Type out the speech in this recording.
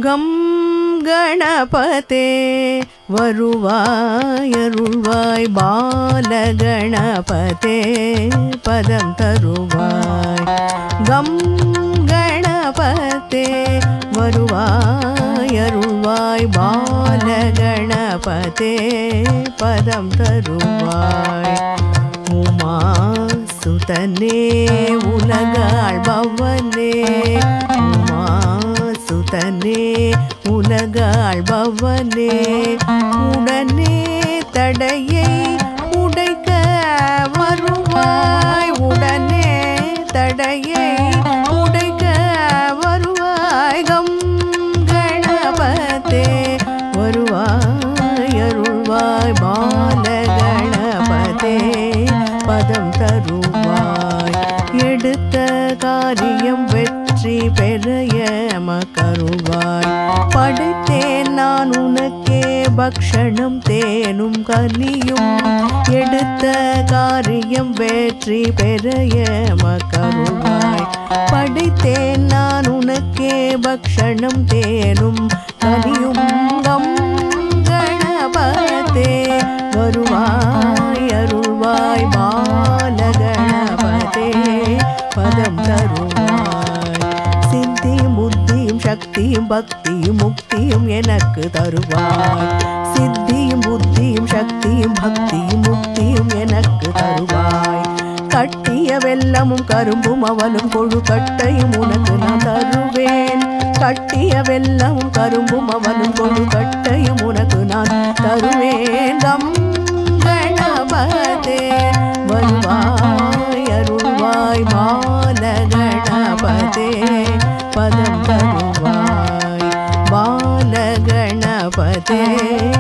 come கணபதே வருவாயருள்வாய் பாலகணபதே பதம் தருவாய் come கணபதே வருவாயருள்வாய் பாலகணபதே பதம் தருவாய் உமா சுதனே உலகாள் பவனே உமா சுதனே உலகாள் பவனே உடனே தடையை உடைக்க வருவாய் உடனே தடையை உடைக்க வருவாய் கம் கணபதே வருவாய் அருள்வாய் பால கணபதே பதம் தருவாய் எடுத்த காரியம் வெற்றி பெற எமக்கருவாய் படைத்தேன் நான் உனக்கே பக்ஷணம் தேனும் கனியும் எடுத்த காரியம் வெற்றி பெற எமக்கருவாய் படைத்தேன் நான் உனக்கே பக்ஷணம் தேனும் கனியும் கம் கணபதே வருவாய் அருள்வாய் பாலகணபதே பதம் தருவாய் சித்தியும் புத்தியும் சக்தியும் பக்தியும் முக்தியும் எனக்கு தருவாய் சித்தியும் புத்தியும் சக்தியும் பக்தியும் முக்தியும் எனக்கு தருவாய் கட்டிய வெல்லமும் கரும்பும் அவலும் கொழு கட்டையும் உனக்கு நான் தருவேன் கட்டிய வெல்லமும் கரும்பும் அவலும் கொழு கட்டையும் உனக்கு நான் தருவேன் கம் கணபதே வருவாய் அருள்வாய் பால கணபதே பதம் தருவாய் பால கணபதே